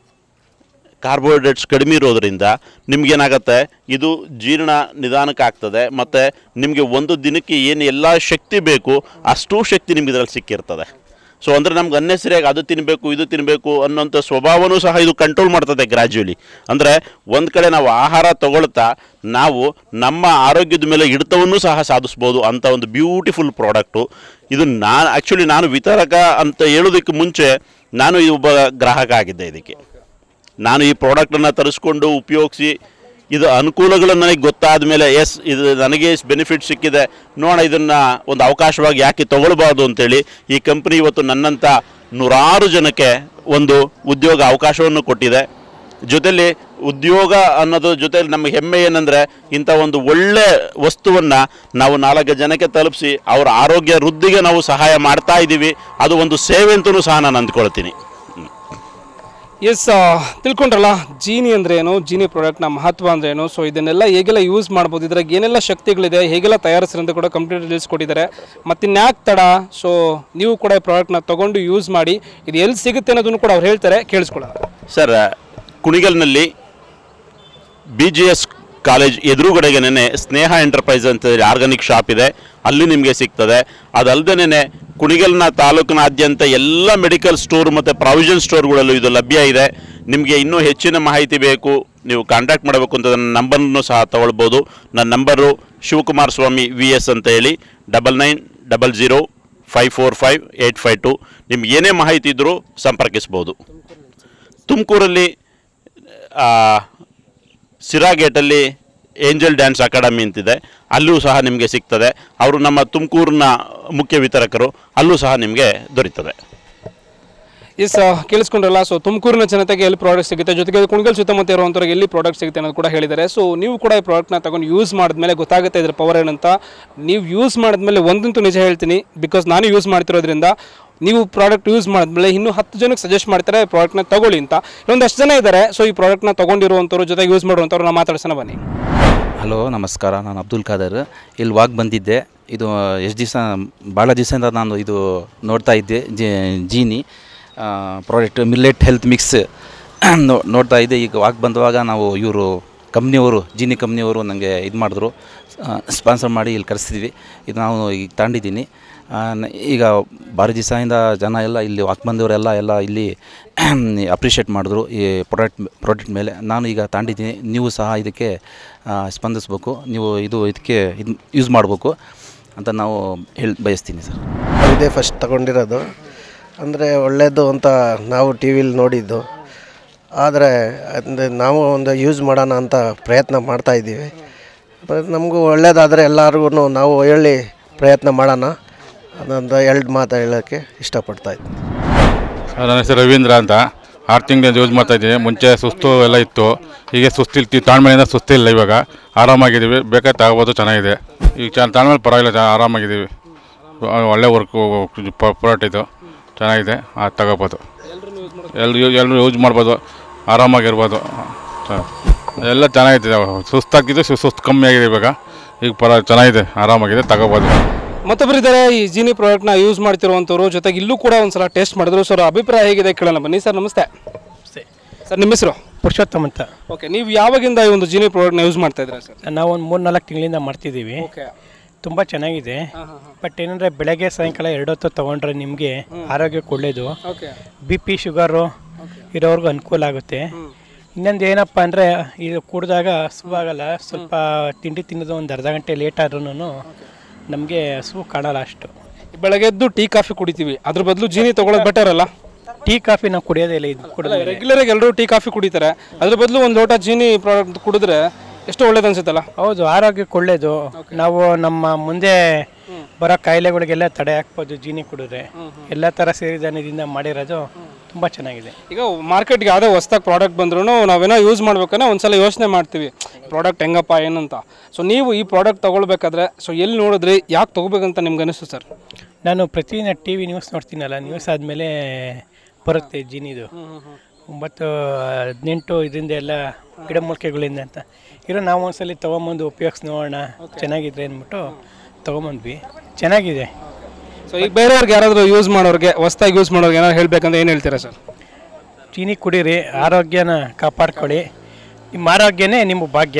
ಕಾರ್ಬೋಹೈಡ್ರೇಟ್ಸ್ ಕಡಿಮೆ ಇರೋದ್ರಿಂದ ನಿಮ್ಗೇನಾಗತ್ತೆ ಇದು ಜೀರ್ಣ ನಿಧಾನಕ್ಕೆ ಆಗ್ತದೆ ಮತ್ತು ನಿಮಗೆ ಒಂದು ದಿನಕ್ಕೆ ಏನು ಎಲ್ಲ ಶಕ್ತಿ ಬೇಕು ಅಷ್ಟೂ ಶಕ್ತಿ ನಿಮ್ಗೆ ಇದರಲ್ಲಿ ಸಿಕ್ಕಿರ್ತದೆ ಸೊ ಅಂದರೆ ನಮ್ಗೆ ಅನ್ನೆಸರಿಯಾಗಿ ಅದು ತಿನ್ನಬೇಕು ಇದು ತಿನ್ನಬೇಕು ಅನ್ನೋಂಥ ಸ್ವಭಾವನೂ ಸಹ ಇದು ಕಂಟ್ರೋಲ್ ಮಾಡ್ತದೆ ಗ್ರ್ಯಾಜುವಲಿ ಅಂದರೆ ಒಂದು ಕಡೆ ನಾವು ಆಹಾರ ತಗೊಳ್ತಾ ನಾವು ನಮ್ಮ ಆರೋಗ್ಯದ ಮೇಲೆ ಹಿಡಿತವನ್ನು ಸಹ ಸಾಧಿಸ್ಬೋದು ಅಂತ ಒಂದು ಬ್ಯೂಟಿಫುಲ್ ಪ್ರಾಡಕ್ಟು ಇದು ನಾನು ಆ್ಯಕ್ಚುಲಿ ನಾನು ವಿತರಕ ಅಂತ ಹೇಳೋದಕ್ಕೆ ಮುಂಚೆ ನಾನು ಈ ಒಬ್ಬ ಗ್ರಾಹಕ ಆಗಿದ್ದೆ ಇದಕ್ಕೆ ನಾನು ಈ ಪ್ರಾಡಕ್ಟನ್ನು ತರಿಸ್ಕೊಂಡು ಉಪಯೋಗಿಸಿ ಇದು ಅನುಕೂಲಗಳು ನನಗೆ ಗೊತ್ತಾದ ಮೇಲೆ ಎಸ್ ಇದು ನನಗೆ ಎಷ್ಟು ಬೆನಿಫಿಟ್ ಸಿಕ್ಕಿದೆ ನೋಡೋಣ ಇದನ್ನು ಒಂದು ಅವಕಾಶವಾಗಿ ಯಾಕೆ ತಗೊಳ್ಬಾರ್ದು ಅಂತೇಳಿ ಈ ಕಂಪ್ನಿ ಇವತ್ತು ನನ್ನಂಥ ನೂರಾರು ಜನಕ್ಕೆ ಒಂದು ಉದ್ಯೋಗ ಅವಕಾಶವನ್ನು ಕೊಟ್ಟಿದೆ ಜೊತೆಲಿ ಉದ್ಯೋಗ ಅನ್ನೋದ್ರ ಜೊತೆಲಿ ನಮಗೆ ಹೆಮ್ಮೆ ಏನಂದರೆ ಇಂಥ ಒಂದು ಒಳ್ಳೆ ವಸ್ತುವನ್ನು ನಾವು ನಾಲ್ಕು ಜನಕ್ಕೆ ತಲುಪಿಸಿ ಅವರ ಆರೋಗ್ಯ ವೃದ್ಧಿಗೆ ನಾವು ಸಹಾಯ ಮಾಡ್ತಾ ಇದ್ದೀವಿ ಅದು ಒಂದು ಸೇವೆ ಅಂತಲೂ ಸಹ ನಾನು ಅಂದ್ಕೊಳ್ತೀನಿ ಎಸ್ ತಿಳ್ಕೊಂಡ್ರಲ್ಲ ಜೀನಿ ಅಂದ್ರೆ ಏನು ಜೀನಿ ಪ್ರಾಡಕ್ಟ್ನ ಮಹತ್ವ ಅಂದ್ರೆ ಏನು ಸೊ ಇದನ್ನೆಲ್ಲ ಹೇಗೆಲ್ಲ ಯೂಸ್ ಮಾಡ್ಬೋದು ಇದ್ರಾಗ ಏನೆಲ್ಲ ಶಕ್ತಿಗಳಿದೆ ಹೇಗೆಲ್ಲ ತಯಾರಿಸ್ತಾರೆ ಅಂತ ಕೂಡ ಕಂಪ್ಲೀಟ್ ಡೀಟೇಲ್ಸ್ ಕೊಟ್ಟಿದ್ದಾರೆ ಮತ್ತಿನ್ಯಾಕೆ ತಡ ಸೊ ನೀವು ಕೂಡ ಈ ಪ್ರಾಡಕ್ಟ್ನ ತೊಗೊಂಡು ಯೂಸ್ ಮಾಡಿ ಇದು ಎಲ್ಲಿ ಸಿಗುತ್ತೆ ಅನ್ನೋದನ್ನು ಕೂಡ ಅವ್ರು ಹೇಳ್ತಾರೆ ಕೇಳಿಸ್ಕೊಳ್ಳೋಣ ಸರ್ ಕುಣಿಗಲ್ನಲ್ಲಿ ಬಿ ಜಿ ಎಸ್ ಕಾಲೇಜ್ ಎದುರುಗಡೆಗೆನೆ ಸ್ನೇಹ ಎಂಟರ್ಪ್ರೈಸ್ ಅಂತ ಆರ್ಗಾನಿಕ್ ಶಾಪ್ ಇದೆ ಅಲ್ಲಿ ನಿಮಗೆ ಸಿಗ್ತದೆ ಅದಲ್ಲದೆ ಕುಣಿಗಲ್ನ ತಾಲೂಕಿನಾದ್ಯಂತ ಎಲ್ಲ ಮೆಡಿಕಲ್ ಸ್ಟೋರ್ ಮತ್ತು ಪ್ರಾವಿಷನ್ ಸ್ಟೋರ್ಗಳಲ್ಲೂ ಇದು ಲಭ್ಯ ಇದೆ ನಿಮಗೆ ಇನ್ನೂ ಹೆಚ್ಚಿನ ಮಾಹಿತಿ ಬೇಕು ನೀವು ಕಾಂಟ್ಯಾಕ್ಟ್ ಮಾಡಬೇಕು ಅಂತ ನನ್ನ ನಂಬರನ್ನು ಸಹ ತಗೊಳ್ಬೋದು ನನ್ನ number Shivakumar Swamy V S ಅಂತ ಹೇಳಿ double nine double zero five four five eight five two ನಿಮ್ಗೆ ಏನೇ ಮಾಹಿತಿ ಇದ್ದರೂ ಸಂಪರ್ಕಿಸ್ಬೋದು ತುಮಕೂರಲ್ಲಿ ಆ, ಸಿರಾ ಗೇಟಲ್ಲಿ ಏಂಜಲ್ ಡ್ಯಾನ್ಸ್ ಅಕಾಡೆಮಿ ಅಂತಿದೆ ಅಲ್ಲೂ ಸಹ ನಿಮಗೆ ಸಿಗ್ತದೆ ಅವರು ನಮ್ಮ ತುಮಕೂರಿನ ಮುಖ್ಯ ವಿತರಕರು ಅಲ್ಲೂ ಸಹ ನಿಮಗೆ ದೊರೀತದೆ ಎಸ್ ಕೇಳಿಸ್ಕೊಂಡ್ರಲ್ಲ ಸೊ ತುಮಕೂರಿನ ಜನತೆಗೆ ಎಲ್ಲಿ ಪ್ರಾಡಕ್ಟ್ ಸಿಗುತ್ತೆ ಜೊತೆಗೆ ಕುಣಗಲ್ ಸುತ್ತಮುತ್ತ ಇರುವಂಥವ್ರಿಗೆ ಎಲ್ಲಿ ಪ್ರಾಡಕ್ಟ್ ಸಿಗುತ್ತೆ ಅನ್ನೋದು ಕೂಡ ಹೇಳಿದ್ದಾರೆ ಸೊ ನೀವು ಕೂಡ ಈ ಪ್ರಾಡಕ್ಟ್ನ ತಗೊಂಡು ಯೂಸ್ ಮಾಡಿದ್ಮೇಲೆ ಗೊತ್ತಾಗುತ್ತೆ ಇದ್ರ ಪವರ್ ಏನಂತ ನೀವು ಯೂಸ್ ಮಾಡಿದ್ಮೇಲೆ ಒಂದಂತೂ ನಿಜ ಹೇಳ್ತೀನಿ ಬಿಕಾಸ್ ನಾನು ಯೂಸ್ ಮಾಡ್ತಿರೋದ್ರಿಂದ ನೀವು ಪ್ರಾಡಕ್ಟ್ ಯೂಸ್ ಮಾಡಿದ್ಮೇಲೆ ಇನ್ನೂ ಹತ್ತು ಜನಕ್ಕೆ ಸಜೆಸ್ಟ್ ಮಾಡ್ತಾರೆ ಈ ಪ್ರಾಡಕ್ಟ್ನ ತಗೊಳ್ಳಿ ಅಂತ ಇನ್ನೊಂದಷ್ಟು ಜನ ಇದ್ದಾರೆ ಸೊ ಈ ಪ್ರಾಡಕ್ಟ್ನ ತಗೊಂಡಿರುವಂಥವ್ರು ಜೊತೆಗೆ ಯೂಸ್ ಮಾಡುವಂಥವ್ರು ನಾವು ಮಾತಾಡ್ಸೋಣ ಬನ್ನಿ ಹಲೋ ನಮಸ್ಕಾರ ನಾನು ಅಬ್ದುಲ್ ಖಾದರ್ ಇಲ್ಲಿ ವಾಕ್ ಬಂದಿದ್ದೆ ಇದು ಎಷ್ಟು ದಿವಸ ಭಾಳ ದಿವಸದಿಂದ ನಾನು ಇದು ನೋಡ್ತಾ ಇದ್ದೆ ಜಿ- Genie product millet health mix ನೋ- ನೋಡ್ತಾ ಇದ್ದೆ ಈಗ ವಾಕ್ ಬಂದವಾಗ ನಾವು ಇವರು ಕಂಪ್ನಿಯವರು ಜೀನಿ ಕಂಪ್ನಿಯವರು ನನಗೆ ಇದು ಮಾಡಿದ್ರು ಸ್ಪಾನ್ಸರ್ ಮಾಡಿ ಇಲ್ಲಿ ಕರೆಸಿದ್ವಿ ಇದು ನಾವು ಈಗ ತಗೊಂಡಿದ್ದೀನಿ ಆ, ನ- ಈಗ ಭಾರಿ ದಿವಸದಿಂದ ಜನ ಎಲ್ಲ ಇಲ್ಲಿ ವಾಕ್ ಬಂದವರೆಲ್ಲ ಎಲ್ಲ ಇಲ್ಲಿ ಅಪ್ರಿಷಿಯೇಟ್ ಮಾಡಿದ್ರು ಈ ಪ್ರಾಡಕ್ಟ್ ಪ್ರಾಡಕ್ಟ್ ಮೇಲೆ ನಾನು ಈಗ ತಗೊಂಡಿದ್ದೀನಿ ನೀವು ಸಹ ಇದಕ್ಕೆ ಆ, ಸ್ಪಂದಿಸ್ಬೇಕು ನೀವು ಇದು ಇದಕ್ಕೆ ಇದು ಯೂಸ್ ಮಾಡಬೇಕು ಅಂತ ನಾವು ಹೇಳಿ ಬಯಸ್ತೀನಿ ಸರ್ ಇದೇ ಫಸ್ಟ್ ತಗೊಂಡಿರೋದು ಅಂದರೆ ಒಳ್ಳೆಯದು ಅಂತ ನಾವು ಟಿ ವಿಲಿ ನೋಡಿದ್ದು ಆದರೆ ಅಂದರೆ ನಾವು ಒಂದು ಯೂಸ್ ಮಾಡೋಣ ಅಂತ ಪ್ರಯತ್ನ ಮಾಡ್ತಾ ಇದ್ದೀವಿ ಬಟ್ ನಮಗೂ ಒಳ್ಳೇದಾದರೆ ಎಲ್ಲರಿಗೂ ನಾವು ಹೇಳಿ ಪ್ರಯತ್ನ ಮಾಡೋಣ ಅದೊಂದು ಎರಡು ಮಾತು ಹೇಳೋಕ್ಕೆ ಇಷ್ಟಪಡ್ತಾ ಇದ್ದೀನಿ ಸರ್, ನನ್ನ ಹೆಸರು ರವೀಂದ್ರ ಅಂತ ಆರು ತಿಂಗಳಿಂದ ಯೂಸ್ ಮಾಡ್ತಾ ಇದ್ದೀನಿ ಮುಂಚೆ ಸುಸ್ತು ಎಲ್ಲ ಇತ್ತು ಹೀಗೆ ಸುಸ್ತಿಲ್ತಿ ತಾಳ್ಮೆಯಿಂದ ಸುಸ್ತಿಲ್ಲ ಇವಾಗ ಆರಾಮಾಗಿದ್ದೀವಿ ಬೇಕಾದ್ರೆ ತಗೋಬೋದು ಚೆನ್ನಾಗಿದೆ ಈಗ ಚ ತಾಳ್ಮೇಲೆ ಪರವಾಗಿಲ್ಲ ಚ- ಆರಾಮಾಗಿದ್ದೀವಿ ಒ- ಒಳ್ಳೆ ವರ್ಕು ಪ್ರಾಡಕ್ಟ್ ಇದು ಚೆನ್ನಾಗಿದೆ ಅದು ತಗೋಬೋದು ಎಲ್ಲರೂ ಎಲ್ಲರೂ ಯೂಸ್ ಮಾಡ್ಬೋದು ಆರಾಮಾಗಿರ್ಬೋದು ಸ- ಎಲ್ಲ ಚೆನ್ನಾಗಿದೆ ಸುಸ್ತಾಗಿದ್ದು ಸು- ಸುಸ್ತು ಕಮ್ಮಿ ಆಗಿದೆ ಇವಾಗ ಈಗ ಪರ ಚೆನ್ನಾಗಿದೆ ಆರಾಮಾಗಿದೆ ತಗೋಬೋದು ಮತ್ತೊಬ್ಬರು ಇದ್ದಾರೆ ಈ ಜೀನಿ ಪ್ರಾಡಕ್ಟ್ನ ಯೂಸ್ ಮಾಡ್ತಿರುವಂಥವ್ರು ಜೊತೆಗೆ ಇಲ್ಲೂ ಕೂಡ ಒಂದ್ಸಲ ಟೇಸ್ಟ್ ಮಾಡಿದ್ರು ಸರ್ ಅಭಿಪ್ರಾಯ ಹೇಗಿದೆ ಕೇಳೋಣ ಬನ್ನಿ ಸರ್ ನಮಸ್ತೆ ಸರ್ ನಿಮ್ಮ ಹೆಸರು ಪುರುಷೋತ್ತಮ್ ಅಂತ ಓಕೆ ನೀವು ಯಾವಾಗಿಂದ ಈ ಒಂದು ಜೀನಿ ಪ್ರಾಡಕ್ಟ್ನ ಯೂಸ್ ಮಾಡ್ತಾ ಇದ್ದೀರಾ ಸರ್ ನಾವು ಒಂದು ಮೂರು ನಾಲ್ಕು ತಿಂಗಳಿಂದ ಮಾಡ್ತಿದ್ದೀವಿ ಓಕೆ ತುಂಬ ಚೆನ್ನಾಗಿದೆ ಬಟ್ ಏನಂದರೆ ಬೆಳಗ್ಗೆ ಸಾಯಂಕಾಲ ಎರಡು ಹೊತ್ತು ತೊಗೊಂಡ್ರೆ ನಿಮಗೆ ಆರೋಗ್ಯಕ್ಕೆ ಒಳ್ಳೆಯದು ಓಕೆ ಬಿ ಪಿ ಶುಗರು ಇರೋರ್ಗೂ ಅನುಕೂಲ ಆಗುತ್ತೆ ಇನ್ನೊಂದು ಏನಪ್ಪ ಅಂದರೆ ಇದು ಕುಡಿದಾಗ ಹಸುವಾಗಲ್ಲ ಸ್ವಲ್ಪ ತಿಂಡಿ ತಿನ್ನೋದು ಒಂದು ಅರ್ಧ ಗಂಟೆ ಲೇಟ್ ಆದ್ರೂ ನಮಗೆ ಹಸು ಕಾಣಲ್ಲ ಅಷ್ಟು ಬೆಳಗ್ಗೆ ಎದ್ದು ಟೀ ಕಾಫಿ ಕುಡಿತೀವಿ ಅದ್ರ ಬದಲು ಜೀನಿ ತಗೊಳ್ಳೋದು ಬೆಟರ್ ಅಲ್ಲ ಟೀ ಕಾಫಿ ನಾವು ಕುಡಿಯೋದೇ ಇಲ್ಲ ಇದು ಕುಡಿದ್ರೆ ರೆಗ್ಯುಲರ್ ಆಗಿ ಎಲ್ಲರೂ ಟೀ ಕಾಫಿ ಕುಡಿತಾರೆ ಅದ್ರ ಬದಲು ಒಂದು ಲೋಟ ಜೀನಿ ಪ್ರಾಡಕ್ಟ್ ಕುಡಿದ್ರೆ ಎಷ್ಟು ಒಳ್ಳೇದು ಅನ್ಸುತ್ತಲ್ಲ ಹೌದು ಆರೋಗ್ಯಕ್ಕೆ ಒಳ್ಳೆಯದು ನಾವು ನಮ್ಮ ಮುಂದೆ ಬರೋ ಕಾಯಿಲೆಗಳಿಗೆಲ್ಲ ತಡೆ ಹಾಕ್ಬೋದು ಜೀನಿ ಕುಡಿದ್ರೆ ಎಲ್ಲ ಥರ ಸೇರಿದನದಿಂದ ಮಾಡಿರೋದು ತುಂಬ ಚೆನ್ನಾಗಿದೆ ಈಗ ಮಾರ್ಕೆಟ್ಗೆ ಯಾವುದೇ ಹೊಸ್ದಾಗಿ ಪ್ರಾಡಕ್ಟ್ ಬಂದ್ರೂ ನಾವೇನೋ ಯೂಸ್ ಮಾಡ್ಬೇಕಂದ್ರೆ ಒಂದ್ಸಲ ಯೋಚನೆ ಮಾಡ್ತೀವಿ ಪ್ರಾಡಕ್ಟ್ ಹೆಂಗಪ್ಪ ಏನಂತ ಸೊ ನೀವು ಈ ಪ್ರಾಡಕ್ಟ್ ತಗೊಳ್ಬೇಕಾದ್ರೆ ಸೊ ಎಲ್ಲಿ ನೋಡಿದ್ರಿ ಯಾಕೆ ತೊಗೋಬೇಕಂತ ನಿಮ್ಗೆ ಅನಿಸ್ತು ಸರ್ ನಾನು ಪ್ರತಿದಿನ ಟಿ ವಿ ನ್ಯೂಸ್ ನೋಡ್ತೀನಲ್ಲ ನ್ಯೂಸ್ ಆದಮೇಲೆ ಬರುತ್ತೆ ಜೀನಿದು ಒಂಬತ್ತು ಹದಿನೆಂಟು ಇದರಿಂದ ಎಲ್ಲ ಗಿಡಮೂಲಿಕೆಗಳಿಂದ ಅಂತ ಇರೋ ನಾವು ಒಂದ್ಸಲಿ ತೊಗೊಂಬಂದು ಉಪಯೋಗಿಸಿ ನೋಡೋಣ ಚೆನ್ನಾಗಿದೆ ಅಂದ್ಬಿಟ್ಟು ತೊಗೊಂಬಂದ್ವಿ ಚೆನ್ನಾಗಿದೆ ಸೊ ಈಗ ಬೇರೆಯವ್ರಿಗೆ ಯಾರಾದರೂ ಯೂಸ್ ಮಾಡೋರಿಗೆ ಹೊಸ್ದಾಗಿ ಯೂಸ್ ಮಾಡೋರಿಗೆ ಏನಾದ್ರು ಹೇಳ್ಬೇಕಂದ್ರೆ ಏನು ಹೇಳ್ತೀರಾ ಸರ್ ಚೀನಿ ಕುಡೀರಿ ಆರೋಗ್ಯನ ಕಾಪಾಡ್ಕೊಳ್ಳಿ ನಿಮ್ಮ ಆರೋಗ್ಯನೇ ನಿಮ್ಮ ಭಾಗ್ಯ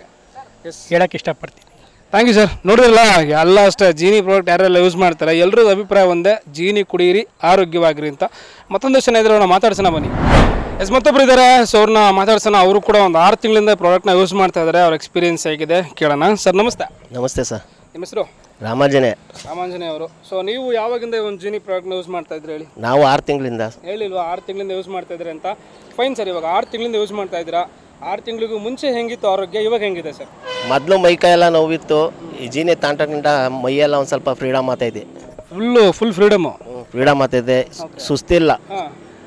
ಹೇಳಕ್ಕೆ ಇಷ್ಟಪಡ್ತೀನಿ ಥ್ಯಾಂಕ್ ಯು ಸರ್ ನೋಡಿರಲ್ಲ ಎಲ್ಲ ಅಷ್ಟೇ ಜೀನಿ ಪ್ರಾಡಕ್ಟ್ ಯಾರೆಲ್ಲ ಯೂಸ್ ಮಾಡ್ತಾರೆ ಎಲ್ಲರದ್ದು ಅಭಿಪ್ರಾಯ ಒಂದೇ ಜೀನಿ ಕುಡಿಯಿರಿ ಆರೋಗ್ಯವಾಗಿರಿ ಅಂತ ಮತ್ತೊಂದಷ್ಟು ಜನ ಇದ್ರೆ ಅವ್ರನ್ನ ಮಾತಾಡ್ಸೋಣ ಬನ್ನಿ ಎಸ್ ಮತ್ತೊಬ್ರು ಇದ್ದಾರೆ ಸೊ ಅವ್ರನ್ನ ಮಾತಾಡ್ಸೋಣ ಅವರು ಕೂಡ ಒಂದು ಆರು ತಿಂಗಳಿಂದ ಪ್ರಾಡಕ್ಟ್ನ ಯೂಸ್ ಮಾಡ್ತಾ ಇದ್ದಾರೆ ಅವ್ರ ಎಕ್ಸ್ಪೀರಿಯನ್ಸ್ ಹೇಗಿದೆ ಕೇಳೋಣ ಸರ್ ನಮಸ್ತೆ ನಮಸ್ತೆ ಸರ್ ನಿಮ್ಮ ಹೆಸರು ರಾಮಾಂಜನೆ ರಾಮಾಂಜನೇ ಅವರು ಸೊ ನೀವು ಯಾವಾಗಿಂದ ಈ ಒಂದು ಜೀನಿ ಪ್ರಾಡಕ್ಟ್ನ ಯೂಸ್ ಮಾಡ್ತಾ ಇದ್ರಿ ಹೇಳಿ ನಾವು ಆರು ತಿಂಗಳಿಂದ ಹೇಳಿಲ್ವಾ ಆರು ತಿಂಗಳಿಂದ ಯೂಸ್ ಮಾಡ್ತಾ ಇದ್ರಿ ಅಂತ ಫೈನ್ ಸರ್ ಇವಾಗ ಆರು ತಿಂಗಳಿಂದ ಯೂಸ್ ಮಾಡ್ತಾ ಇದ್ದೀರಾ ಆರು ತಿಂಗಳಿಗೂ ಮುಂಚೆ ಹೆಂಗಿತ್ತು ಆರೋಗ್ಯ ಇವಾಗ ಹೆಂಗಿದೆ ಸರ್ ಮೊದಲು ಮೈಕೈ ಎಲ್ಲ ನೋವಿತ್ತು ಈ ಜೀನಿ ತಾಂಟದಿಂದ ಮೈಯೆಲ್ಲ ಒಂದು ಸ್ವಲ್ಪ ಫ್ರೀಡಮ್ ಆಗ್ತೈತೆ ಫುಲ್ಲು ಫುಲ್ ಫ್ರೀಡಮು ಫ್ರೀಡಮ್ ಆಗ್ತೈತೆ ಸುಸ್ತಿಲ್ಲ ಹಾಂ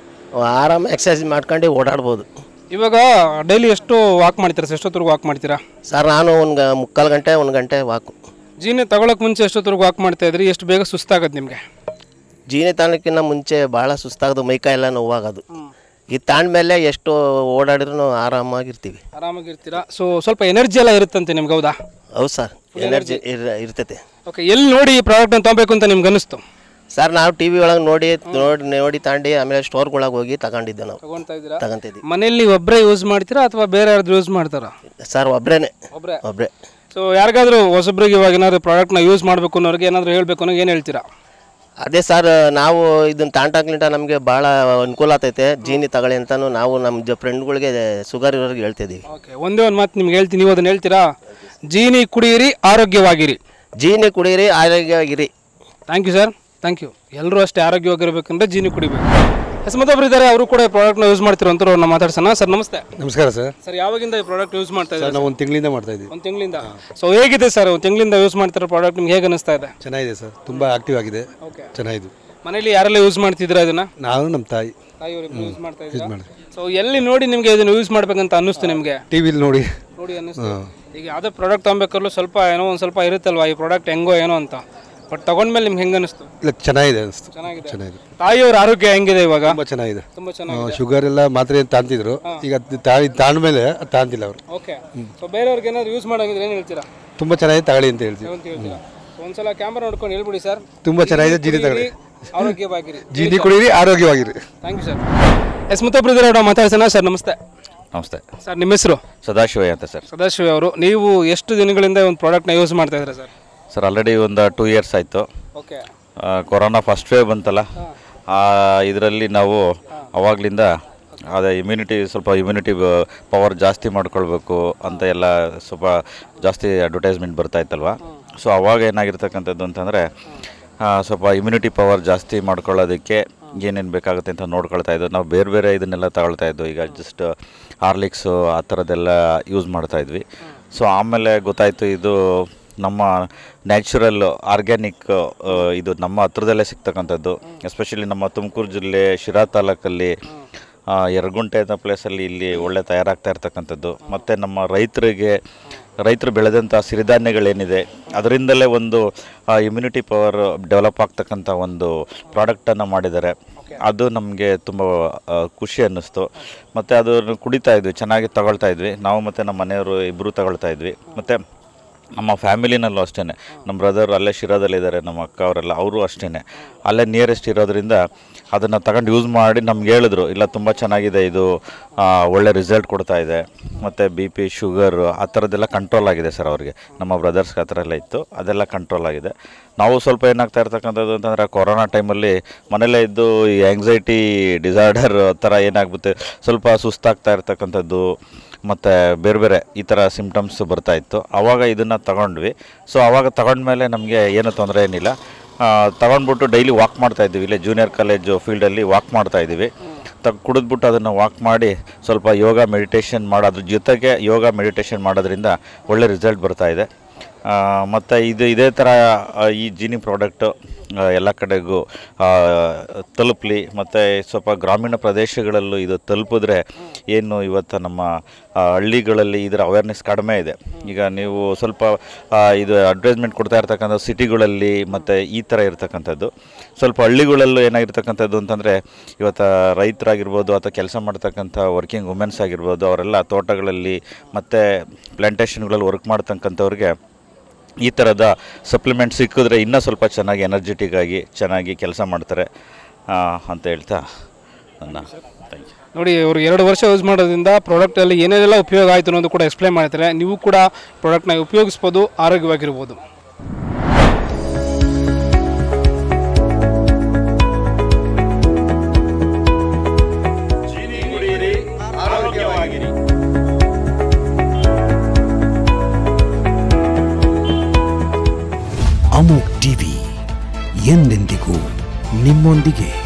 ಆರಾಮ ಎಕ್ಸಸೈಸ್ ಮಾಡ್ಕೊಂಡು ಓಡಾಡ್ಬೋದು ಇವಾಗ ಡೈಲಿ ಎಷ್ಟು ವಾಕ್ ಮಾಡ್ತೀರಾ ಸರ್ ಎಷ್ಟೊತ್ತರೆಗೂ ವಾಕ್ ಮಾಡ್ತೀರಾ ಸರ್ ನಾನು ಒಂದು ಮುಕ್ಕಾಲು ಗಂಟೆ ಒಂದು ಗಂಟೆ ವಾಕು ಜೀನಿ ತಗೊಳಕ್ ಮುಂಚೆ ಎಷ್ಟೊತ್ತರೆಗೂ ವಾಕ್ ಮಾಡ್ತಾ ಇದ್ರಿ ಎಷ್ಟು ಬೇಗ ಸುಸ್ತಾಗತ್ತೆ ನಿಮಗೆ ಜೀನಿ ತಾಣಕ್ಕಿಂತ ಮುಂಚೆ ಭಾಳ ಸುಸ್ತಾಗೋದು ಮೈಕೈ ಎಲ್ಲ ನೋವಾಗೋದು ಇದು ತಾಂಡ್ಮೇಲೆ ಎಷ್ಟು ಓಡಾಡಿದ್ರು ಆರಾಮಾಗಿರ್ತೀವಿ ಆರಾಮಾಗಿರ್ತೀರಾ ಸೊ ಸ್ವಲ್ಪ ಎನರ್ಜಿ ಎಲ್ಲ ಇರುತ್ತಂತೆ ನಿಮ್ಗೆ ಹೌದಾ ಹೌದು ಸರ್ ಎನರ್ಜಿ ಇರ್ ಇರ್ತೈತೆ ಓಕೆ ಎಲ್ಲಿ ನೋಡಿ ಈ ಪ್ರಾಡಕ್ಟ್ನ ತೊಗೊಬೇಕು ಅಂತ ನಿಮ್ಗೆ ಅನಿಸ್ತು ಸರ್ ನಾವು ಟಿ ವಿ ಒಳಗೆ ನೋಡಿ ನೋಡಿ ನೋಡಿ ತಾಂಡಿ ಆಮೇಲೆ ಸ್ಟೋರ್ಗಳಿಗೆ ಹೋಗಿ ತಗೊಂಡಿದ್ದೆ ನಾವು ತಗೊಳ್ತಾ ಇದ್ದೀರಾ ತಗೊಂತಿದ್ವಿ ಮನೆಯಲ್ಲಿ ಒಬ್ಬರೇ ಯೂಸ್ ಮಾಡ್ತೀರಾ ಅಥವಾ ಬೇರೆ ಯಾರಾದ್ರೂ ಯೂಸ್ ಮಾಡ್ತಾರಾ ಸರ್ ಒಬ್ಬರೇನೆ ಒಬ್ಬರೇ ಒಬ್ಬರೇ ಸೊ ಯಾರಿಗಾದ್ರೂ ಹೊಸಬ್ರಿಗೆ ಇವಾಗ ಏನಾದ್ರು ಪ್ರಾಡಕ್ಟ್ನ ಯೂಸ್ ಮಾಡಬೇಕು ಅನ್ನೋರಿಗೆ ಏನಾದರೂ ಹೇಳಬೇಕು ಅನ್ನೋ ಏನು ಹೇಳ್ತೀರಾ ಅದೇ ಸರ್ ನಾವು ಇದನ್ನ ತಾಂಟಾಕ್ಲಿಂಟ ನಮಗೆ ಭಾಳ ಅನುಕೂಲ ಆಗ್ತೈತೆ ಜೀನಿ ತಗೊಳ್ಳಿ ಅಂತಾನು ನಾವು ನಮ್ಮ ಫ್ರೆಂಡ್ಗಳಿಗೆ ಶುಗರ್ ಇರೋರಿಗೆ ಹೇಳ್ತಿದ್ದೀವಿ ಓಕೆ ಒಂದೇ ಒಂದು ಮಾತು ನಿಮ್ಗೆ ಹೇಳ್ತೀನಿ ನೀವು ಅದನ್ನ ಹೇಳ್ತೀರಾ ಜೀನಿ ಕುಡಿಯಿರಿ ಆರೋಗ್ಯವಾಗಿರಿ ಜೀನಿ ಕುಡೀರಿ ಆರೋಗ್ಯವಾಗಿರಿ thank you sir thank you ಎಲ್ಲರೂ ಅಷ್ಟೇ ಆರೋಗ್ಯವಾಗಿರ್ಬೇಕಂದ್ರೆ ಜೀನಿ ಕುಡಿಬೇಕು ಎಸ್ ಮತ್ತೊಬ್ರು ಇದ್ದಾರೆ ಅವರು ಕೂಡ ಪ್ರಾಡಕ್ಟ್ನ ಯೂಸ್ ಮಾಡ್ತಿರೋಂಥವ್ರು ಅವ್ರನ್ನ ಮಾತಾಡ್ಸೋಣ ಸರ್ ನಮಸ್ತೆ ನಮಸ್ಕಾರ ಸರ್ ಸರ್ ಯಾವಾಗಿಂದ ಈ ಪ್ರಾಡಕ್ಟ್ ಯೂಸ್ ಮಾಡ್ತಾ ಇದ್ದಾರೆ ನಾವು ಒಂದು ತಿಂಗಳಿಂದ ಮಾಡ್ತಾ ಇದ್ದೀವಿ ಒಂದು ತಿಂಗಳಿಂದ ಸೊ ಹೇಗಿದೆ ಸರ್ ಒಂದು ತಿಂಗಳಿಂದ ಯೂಸ್ ಮಾಡ್ತಿರೋ ಪ್ರಾಡಕ್ಟ್ ನಿಮ್ಗೆ ಹೇಗೆ ಅನಿಸ್ತಾ ಇದೆ ಚೆನ್ನಾಗಿದೆ ಸರ್ ತುಂಬ ಆಕ್ಟಿವ್ ಆಗಿದೆ ಓಕೆ ಚೆನ್ನಾಗಿದೆ ಮನೇಲಿ ಯಾರೆಲ್ಲ ಯೂಸ್ ಮಾಡ್ತಿದ್ದೀರಾ ಇದನ್ನ ನಾನು ನಮ್ಮ ತಾಯಿ ತಾಯಿಯವರು ಯೂಸ್ ಮಾಡ್ತಾ ಇದ್ದೀರಾ ಸೊ ಎಲ್ಲಿ ನೋಡಿ ನಿಮಗೆ ಇದನ್ನ ಯೂಸ್ ಮಾಡ್ಬೇಕಂತ ಅನ್ನಿಸ್ತು ನಿಮಗೆ ಟಿ ವಿಲಿ ನೋಡಿ ನೋಡಿ ಅನ್ನಿಸ್ತು ಈಗ ಯಾವುದೇ ಪ್ರಾಡಕ್ಟ್ ತಗೊಬೇಕಾದ್ರೂ ಸ್ವಲ್ಪ ಏನೋ ಒಂದು ಸ್ವಲ್ಪ ಇರುತ್ತಲ್ವಾ ಈ ಪ್ರಾಡಕ್ಟ್ ಹೆಂಗೋ ಏನೋ ಅಂತ ಬಟ್ ತಗೊಂಡ್ಮೇಲೆ ನಿಮ್ಗೆ ಹೆಂಗೆ ಅನಿಸ್ತು ಇಲ್ಲ ಚೆನ್ನಾಗಿದೆ ಅನಿಸ್ತು ಚೆನ್ನಾಗಿದೆ ಚೆನ್ನಾಗಿದೆ ತಾಯಿಯವ್ರ ಆರೋಗ್ಯ ಹೆಂಗಿದೆ ಇವಾಗ ತುಂಬ ಚೆನ್ನಾಗಿದೆ ತುಂಬ ಚೆನ್ನಾಗಿ ಶುಗರ್ ಎಲ್ಲ ಮಾತ್ರೆ ಏನ್ ತಾಂತಿದ್ರು ಈಗ ಅದ್ ತಾಯಿ ತಾಂಡ್ಮೇಲೆ ಅದು ತಾಂತಿಲ್ಲ ಅವರು ಓಕೆ ಸೊ ಬೇರೆಯವ್ರಿಗೆ ಏನಾದ್ರು ಯೂಸ್ ಮಾಡೋಂಗಿದ್ರೆ ಏನು ಹೇಳ್ತೀರಾ ತುಂಬ ಚೆನ್ನಾಗಿದೆ ತಗೊಳ್ಳಿ ಅಂತ ಹೇಳ್ತೀವಿ ಅಂತ ಹೇಳ್ತೀರಾ So, ಒಂದ್ಸಲ ಕ್ಯಾಮ್ರಾ ನೋಡ್ಕೊಂಡು ಹೇಳ್ಬಿಡಿ ಸರ್ ತುಂಬ ಚೆನ್ನಾಗಿದೆ ಜೀನಿ ತಗೊಳ್ಳಿ ಆರೋಗ್ಯವಾಗಿರಿ ಜೀನಿ ಕುಡೀರಿ ಆರೋಗ್ಯವಾಗಿರಿ ಥ್ಯಾಂಕ್ ಯು ಸರ್ ಎಸ್ ಮತ್ತೊಬ್ರು ಇದ್ದಾರೆ ಅವ್ರ ಮಾತಾಡ್ಸೋಣ ಸರ್ ನಮಸ್ತೆ ನಮಸ್ತೆ ಸರ್ ನಿಮ್ಮ ಹೆಸರು ಸದಾಶಿವಯ್ಯ ಅಂತ ಸರ್ ಸದಾಶಿವ ಅವರು ನೀವು ಎಷ್ಟು ದಿನಗಳಿಂದ ಒಂದು ಪ್ರಾಡಕ್ಟ್ನ ಯೂಸ್ ಮಾಡ್ತಾ ಇದ್ದೀರಾ ಸರ್ ಸರ್ ಆಲ್ರೆಡಿ ಒಂದು ಟೂ ಇಯರ್ಸ್ ಆಯಿತು ಓಕೆ ಕೊರೋನಾ ಫಸ್ಟ್ ವೇವ್ ಬಂತಲ್ಲ ಇದರಲ್ಲಿ ನಾವು ಅವಾಗಲಿಂದ ಅದೇ ಇಮ್ಯುನಿಟಿ ಸ್ವಲ್ಪ ಇಮ್ಯುನಿಟಿ ಪವರ್ ಜಾಸ್ತಿ ಮಾಡ್ಕೊಳ್ಬೇಕು ಅಂತ ಎಲ್ಲ ಸ್ವಲ್ಪ ಜಾಸ್ತಿ ಅಡ್ವರ್ಟೈಸ್ಮೆಂಟ್ ಬರ್ತಾ ಇತ್ತಲ್ವ ಸೊ ಅವಾಗ ಏನಾಗಿರ್ತಕ್ಕಂಥದ್ದು ಅಂತಂದರೆ ಸ್ವಲ್ಪ ಇಮ್ಯುನಿಟಿ ಪವರ್ ಜಾಸ್ತಿ ಮಾಡ್ಕೊಳ್ಳೋದಕ್ಕೆ ಏನೇನು ಬೇಕಾಗುತ್ತೆ ಅಂತ ನೋಡ್ಕೊಳ್ತಾ ಇದ್ದು ನಾವು ಬೇರೆ ಬೇರೆ ಇದನ್ನೆಲ್ಲ ತಗೊಳ್ತಾ ಇದ್ದು ಈಗ ಜಸ್ಟ್ ಹಾರ್ಲಿಕ್ಸು ಆ ಥರದ್ದೆಲ್ಲ ಯೂಸ್ ಮಾಡ್ತಾ ಇದ್ವಿ ಸೊ ಆಮೇಲೆ ಗೊತ್ತಾಯಿತು ಇದು ನಮ್ಮ ನ್ಯಾಚುರಲ್ ಆರ್ಗ್ಯಾನಿಕ್ ಇದು ನಮ್ಮ ಹತ್ರದಲ್ಲೇ ಸಿಗ್ತಕ್ಕಂಥದ್ದು ಎಸ್ಪೆಷಲಿ ನಮ್ಮ ತುಮಕೂರು ಜಿಲ್ಲೆ ಶಿರಾ ತಾಲೂಕಲ್ಲಿ ಆ, ಯರಗುಂಟೆ ಅನ್ನೋ ಪ್ಲೇಸಲ್ಲಿ ಇಲ್ಲಿ ಒಳ್ಳೆ ತಯಾರಾಗ್ತಾ ಇರ್ತಕ್ಕಂಥದ್ದು ಮತ್ತು ನಮ್ಮ ರೈತರಿಗೆ ರೈತರು ಬೆಳೆದಂಥ ಸಿರಿಧಾನ್ಯಗಳೇನಿದೆ ಅದರಿಂದಲೇ ಒಂದು ಇಮ್ಯುನಿಟಿ ಪವರ್ ಡೆವಲಪ್ ಆಗ್ತಕ್ಕಂಥ ಒಂದು ಪ್ರಾಡಕ್ಟನ್ನು ಮಾಡಿದ್ದಾರೆ ಅದು ನಮಗೆ ತುಂಬ ಆ, ಖುಷಿ ಅನ್ನಿಸ್ತು ಮತ್ತು ಅದನ್ನು ಕುಡಿತಾ ಇದ್ವಿ ಚೆನ್ನಾಗಿ ತಗೊಳ್ತಾ ಇದ್ವಿ ನಾವು ಮತ್ತು ನಮ್ಮ ಮನೆಯವರು ಇಬ್ಬರು ತಗೊಳ್ತಾ ಇದ್ವಿ ಮತ್ತು ನಮ್ಮ ಫ್ಯಾಮಿಲಿನಲ್ಲೂ ಅಷ್ಟೇ ನಮ್ಮ ಬ್ರದರ್ ಅಲ್ಲೇ ಶಿರಾದಲ್ಲಿದ್ದಾರೆ ನಮ್ಮ ಅಕ್ಕ ಅವರೆಲ್ಲ ಅವರು ಅಷ್ಟೇ ಅಲ್ಲೇ ನಿಯರೆಸ್ಟ್ ಇರೋದ್ರಿಂದ ಅದನ್ನು ತಗೊಂಡು ಯೂಸ್ ಮಾಡಿ ನಮ್ಗೆ ಹೇಳಿದ್ರು ಇಲ್ಲ ತುಂಬ ಚೆನ್ನಾಗಿದೆ ಇದು ಆ, ಒಳ್ಳೆ ರಿಸಲ್ಟ್ ಕೊಡ್ತಾ ಇದೆ ಮತ್ತು ಬಿ ಪಿ ಶುಗರ್ ಆ ಥರದ್ದೆಲ್ಲ ಕಂಟ್ರೋಲ್ ಆಗಿದೆ ಸರ್ ಅವ್ರಿಗೆ ನಮ್ಮ ಬ್ರದರ್ಸ್ಗೆ ಆ ಥರ ಎಲ್ಲ ಇತ್ತು ಅದೆಲ್ಲ ಕಂಟ್ರೋಲ್ ಆಗಿದೆ ನಾವು ಸ್ವಲ್ಪ ಏನಾಗ್ತಾ ಇರ್ತಕ್ಕಂಥದ್ದು ಅಂತಂದರೆ ಕೊರೋನಾ ಟೈಮಲ್ಲಿ ಮನೇಲೇ ಇದ್ದು ಈ ಆ್ಯಂಗ್ಸೈಟಿ ಡಿಸಾರ್ಡರ್ ಥರ ಏನಾಗ್ಬಿಡುತ್ತೆ ಸ್ವಲ್ಪ ಸುಸ್ತಾಗ್ತಾ ಇರ್ತಕ್ಕಂಥದ್ದು ಮತ್ತು ಬೇರೆ ಬೇರೆ ಈ ಥರ ಸಿಮ್ಟಮ್ಸ್ ಬರ್ತಾ ಇತ್ತು ಆವಾಗ ಇದನ್ನು ತಗೊಂಡ್ವಿ ಸೊ ಆವಾಗ ತಗೊಂಡ್ಮೇಲೆ ನಮಗೆ ಏನು ತೊಂದರೆ ಏನಿಲ್ಲ ಆ, ತಗೊಂಡ್ಬಿಟ್ಟು ಡೈಲಿ ವಾಕ್ ಮಾಡ್ತಾ ಇದ್ದೀವಿ ಇಲ್ಲೇ ಜೂನಿಯರ್ ಕಾಲೇಜು ಫೀಲ್ಡಲ್ಲಿ ವಾಕ್ ಮಾಡ್ತಾ ಇದ್ದೀವಿ ತಗ್ ಕುಡಿದ್ಬಿಟ್ಟು ಅದನ್ನು ವಾಕ್ ಮಾಡಿ ಸ್ವಲ್ಪ ಯೋಗ ಮೆಡಿಟೇಷನ್ ಮಾಡೋದ್ರ ಜೊತೆಗೆ ಯೋಗ ಮೆಡಿಟೇಷನ್ ಮಾಡೋದ್ರಿಂದ ಒಳ್ಳೆ ರಿಸಲ್ಟ್ ಬರ್ತಾ ಇದೆ ಮತ್ತು ಇದು ಇದೇ ಥರ ಆ, ಈ ಜೀನಿ ಪ್ರಾಡಕ್ಟು ಎಲ್ಲ ಕಡೆಗೂ ಆ, ತಲುಪಲಿ ಮತ್ತು ಸ್ವಲ್ಪ ಗ್ರಾಮೀಣ ಪ್ರದೇಶಗಳಲ್ಲೂ ಇದು ತಲುಪಿದ್ರೆ ಏನು ಇವತ್ತು ನಮ್ಮ ಆ, ಹಳ್ಳಿಗಳಲ್ಲಿ ಇದರ ಅವೇರ್ನೆಸ್ ಕಡಿಮೆ ಇದೆ ಈಗ ನೀವು ಸ್ವಲ್ಪ ಆ, ಇದು ಅಡ್ವರ್ಟೈಸ್ಮೆಂಟ್ ಕೊಡ್ತಾ ಇರ್ತಕ್ಕಂಥ ಸಿಟಿಗಳಲ್ಲಿ ಮತ್ತು ಈ ಥರ ಇರ್ತಕ್ಕಂಥದ್ದು ಸ್ವಲ್ಪ ಹಳ್ಳಿಗಳಲ್ಲೂ ಏನಾಗಿರ್ತಕ್ಕಂಥದ್ದು ಅಂತಂದರೆ ಇವತ್ತು ರೈತರಾಗಿರ್ಬೋದು ಅಥವಾ ಕೆಲಸ ಮಾಡ್ತಕ್ಕಂಥ ವರ್ಕಿಂಗ್ ವುಮೆನ್ಸ್ ಆಗಿರ್ಬೋದು ಅವರೆಲ್ಲ ತೋಟಗಳಲ್ಲಿ ಮತ್ತು ಪ್ಲಾಂಟೇಷನ್ಗಳಲ್ಲಿ ವರ್ಕ್ ಮಾಡ್ತಕ್ಕಂಥವ್ರಿಗೆ ಈ ಥರದ ಸಪ್ಲಿಮೆಂಟ್ ಸಿಕ್ಕಿದ್ರೆ ಇನ್ನೂ ಸ್ವಲ್ಪ ಚೆನ್ನಾಗಿ ಎನರ್ಜೆಟಿಕ್ ಆಗಿ ಚೆನ್ನಾಗಿ ಕೆಲಸ ಮಾಡ್ತಾರೆ ಆ, ಅಂತ ಹೇಳ್ತಾ ನನ್ನ ಥ್ಯಾಂಕ್ ಯು ನೋಡಿ ಇವರು ಎರಡು ವರ್ಷ ಯೂಸ್ ಮಾಡೋದ್ರಿಂದ ಪ್ರಾಡಕ್ಟಲ್ಲಿ ಏನೇನೆಲ್ಲ ಉಪಯೋಗ ಆಯಿತು ಅನ್ನೋದು ಕೂಡ ಎಕ್ಸ್ಪ್ಲೈನ್ ಮಾಡ್ತಾರೆ ನೀವು ಕೂಡ ಪ್ರಾಡಕ್ಟ್ನ ಉಪಯೋಗಿಸ್ಬೋದು ಆರೋಗ್ಯವಾಗಿರ್ಬೋದು ಆರೋಗ್ಯವಾಗಿರಿ ಅಮೋಕ್ ಟಿವಿ ಎಂದೆಂದಿಗೂ ನಿಮ್ಮೊಂದಿಗೆ